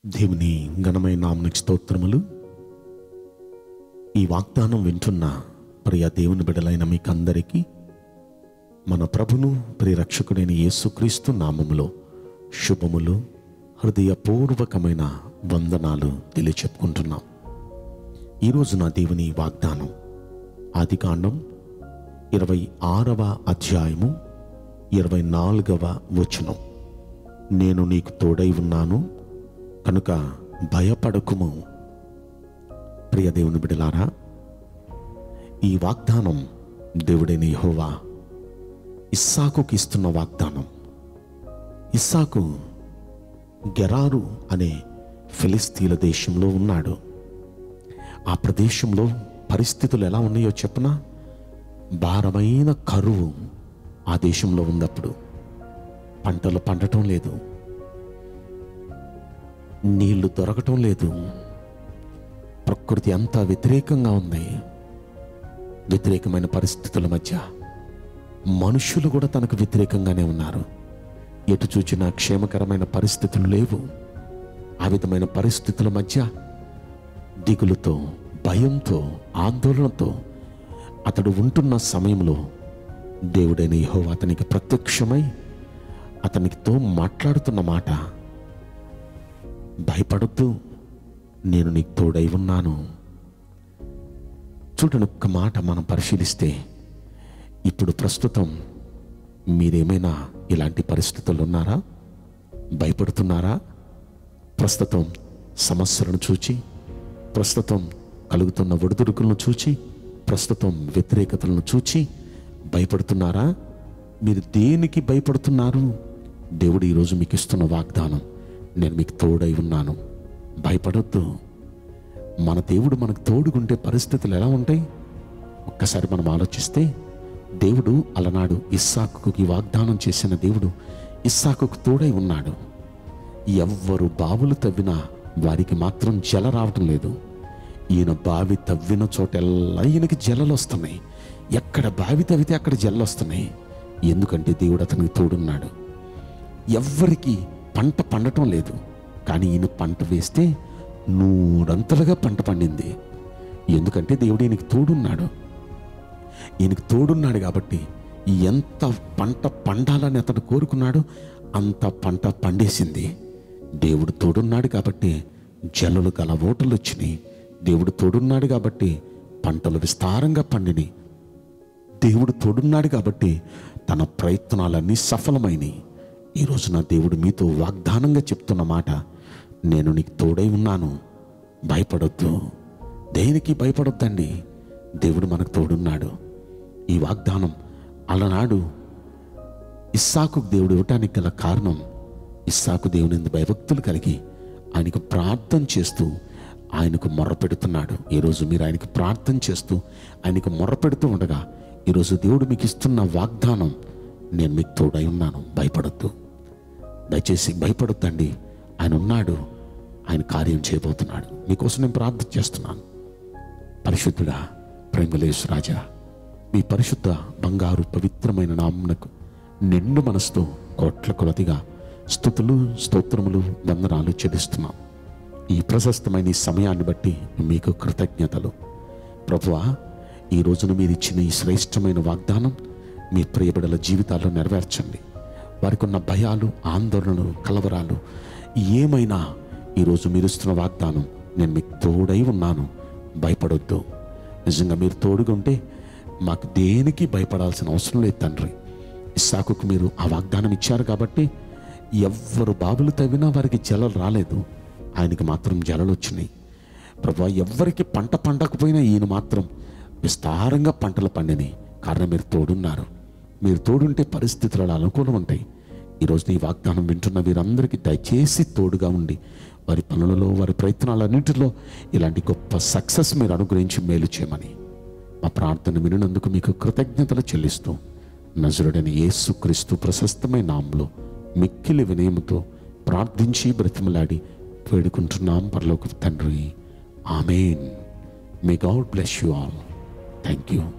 దేవుని ఘనమైన నామనికి స్తోత్రములు ఈ వాగ్దానం వింటున్న ప్రియ దేవుని బిడలైన మీకందరికీ మన ప్రభును ప్రియరక్షకుడైన యేసుక్రీస్తు నామములో శుభములు హృదయపూర్వకమైన వందనాలు తెలియచెప్పుకుంటున్నాం ఈరోజు నా దేవుని వాగ్దానం ఆదికాండం ఇరవై ఆరవ అధ్యాయము ఇరవై నాలుగవ వచనం నేను నీకు తోడై ఉన్నాను కనుక భయపడకుము ప్రియ దేవుని బిడలారా ఈ వాగ్దానం దేవుడైన యెహోవా ఇస్సాకుకి ఇస్తున్న వాగ్దానం ఇస్సాకు గెరారు అనే ఫిలిస్తీన్ల దేశంలో ఉన్నాడు ఆ ప్రదేశంలో పరిస్థితులు ఎలా ఉన్నాయో చెప్పనా భారమైన కరువు ఆ దేశంలో ఉన్నప్పుడు పంటలు పండటం లేదు నీళ్లు దొరకటం లేదు ప్రకృతి అంతా వ్యతిరేకంగా ఉంది వ్యతిరేకమైన పరిస్థితుల మధ్య మనుషులు కూడా తనకు వ్యతిరేకంగానే ఉన్నారు ఎటు చూచినా క్షేమకరమైన పరిస్థితులు లేవు ఆ విధమైన పరిస్థితుల మధ్య దిగులుతో భయంతో ఆందోళనతో అతడు ఉంటున్న సమయంలో దేవుడైన యహో అతనికి ప్రత్యక్షమై అతనితో మాట్లాడుతున్న మాట భయపడొద్దు నేను నీకు తోడై ఉన్నాను చూడని ఒక్క మాట మనం పరిశీలిస్తే ఇప్పుడు ప్రస్తుతం మీరేమైనా ఇలాంటి పరిస్థితులు ఉన్నారా భయపడుతున్నారా ప్రస్తుతం సమస్యలను చూచి ప్రస్తుతం కలుగుతున్న ఒడిదుడుకులను చూచి ప్రస్తుతం వ్యతిరేకతలను చూచి భయపడుతున్నారా మీరు దేనికి భయపడుతున్నారు దేవుడు ఈరోజు మీకు ఇస్తున్న వాగ్దానం నేను మీకు తోడై ఉన్నాను భయపడొద్దు మన దేవుడు మనకు తోడుగుంటే పరిస్థితులు ఎలా ఉంటాయి ఒక్కసారి మనం ఆలోచిస్తే దేవుడు అలనాడు ఇస్సాకుకు ఈ వాగ్దానం చేసిన దేవుడు ఇస్సాకుకు తోడై ఉన్నాడు ఎవ్వరు బావులు తవ్వినా వారికి మాత్రం జల రావటం లేదు ఈయన బావి తవ్విన చోటెల్లా ఈయనకి జలలు వస్తున్నాయి ఎక్కడ బావి తవ్వితే అక్కడ జల్లు వస్తున్నాయి ఎందుకంటే దేవుడు అతనికి తోడున్నాడు ఎవ్వరికి పంట పండటం లేదు కానీ ఈయన పంట వేస్తే నూరంతలుగా పంట పండింది ఎందుకంటే దేవుడు ఈయనకి తోడున్నాడు ఈయనకి తోడున్నాడు కాబట్టి ఎంత పంట పండాలని అతడు కోరుకున్నాడో అంత పంట పండేసింది దేవుడు తోడున్నాడు కాబట్టి జల్లులు గల ఓటలు వచ్చినాయి దేవుడు తోడున్నాడు కాబట్టి పంటలు విస్తారంగా పండినాయి దేవుడు తోడున్నాడు కాబట్టి తన ప్రయత్నాలన్నీ సఫలమైనవి ఈరోజు నా దేవుడు మీతో వాగ్దానంగా చెప్తున్న మాట నేను నీకు తోడై ఉన్నాను భయపడొద్దు దేనికి భయపడొద్దండి దేవుడు మనకు తోడున్నాడు ఈ వాగ్దానం అలనాడు ఇస్సాకు దేవుడు ఇవ్వటానికి గల కారణం ఇస్సాకు దేవుని ఎందు భయభక్తులు కలిగి ఆయనకు ప్రార్థన చేస్తూ ఆయనకు మొర్ర పెడుతున్నాడు ఈరోజు మీరు ఆయనకు ప్రార్థన చేస్తూ ఆయనకు మొర్ర పెడుతూ ఉండగా ఈరోజు దేవుడు మీకు ఇస్తున్న వాగ్దానం నేను మీకు తోడై ఉన్నాను భయపడొద్దు దయచేసి భయపడొద్దండి ఆయన ఉన్నాడు ఆయన కార్యం చేయబోతున్నాడు మీకోసం నేను ప్రార్థన చేస్తున్నాను పరిశుద్ధుడా ప్రేమలేసు రాజా మీ పరిశుద్ధ బంగారు పవిత్రమైన నామునకు నిండు మనసుతో కోట్ల కొలదిగా స్థుతులు స్తోత్రములు వందనాలు చెల్లిస్తున్నాం ఈ ప్రశస్తమైన ఈ సమయాన్ని బట్టి మీకు కృతజ్ఞతలు ప్రభువా ఈ రోజున మీరు ఇచ్చిన ఈ శ్రేష్టమైన వాగ్దానం మీ ప్రియబిడల జీవితాల్లో నెరవేర్చండి వారికి ఉన్న భయాలు ఆందోళనలు కలవరాలు ఏమైనా ఈరోజు మీరు ఇస్తున్న వాగ్దానం నేను మీకు తోడై ఉన్నాను భయపడొద్దు నిజంగా మీరు తోడుగా ఉంటే మాకు దేనికి భయపడాల్సిన అవసరం లేదు తండ్రి ఇస్సాకుకు మీరు ఆ వాగ్దానం ఇచ్చారు కాబట్టి ఎవ్వరు బాబులు తవ్వినా వారికి జలలు రాలేదు ఆయనకి మాత్రం జలలు వచ్చినాయి ప్రభా ఎవ్వరికి పంట పండకపోయినా ఈయన మాత్రం విస్తారంగా పంటలు పండినాయి కారణం మీరు తోడున్నారు మీరు తోడుంటే పరిస్థితులు అలా అనుకూలం ఉంటాయి ఈరోజు నీ వాగ్దానం వింటున్న వీరందరికీ దయచేసి తోడుగా ఉండి వారి పనులలో వారి ప్రయత్నాలన్నింటిలో ఇలాంటి గొప్ప సక్సెస్ మీరు అనుగ్రహించి మేలు చేయమని మా ప్రార్థన వినినందుకు మీకు కృతజ్ఞతలు చెల్లిస్తూ నజరుడని యేసుక్రీస్తు ప్రశస్తమైన నామంలో మిక్కిలి వినయముతో ప్రార్థించి బ్రతిమలాడి వేడుకుంటున్నాం పరలోక తండ్రి amen may God bless you all thank you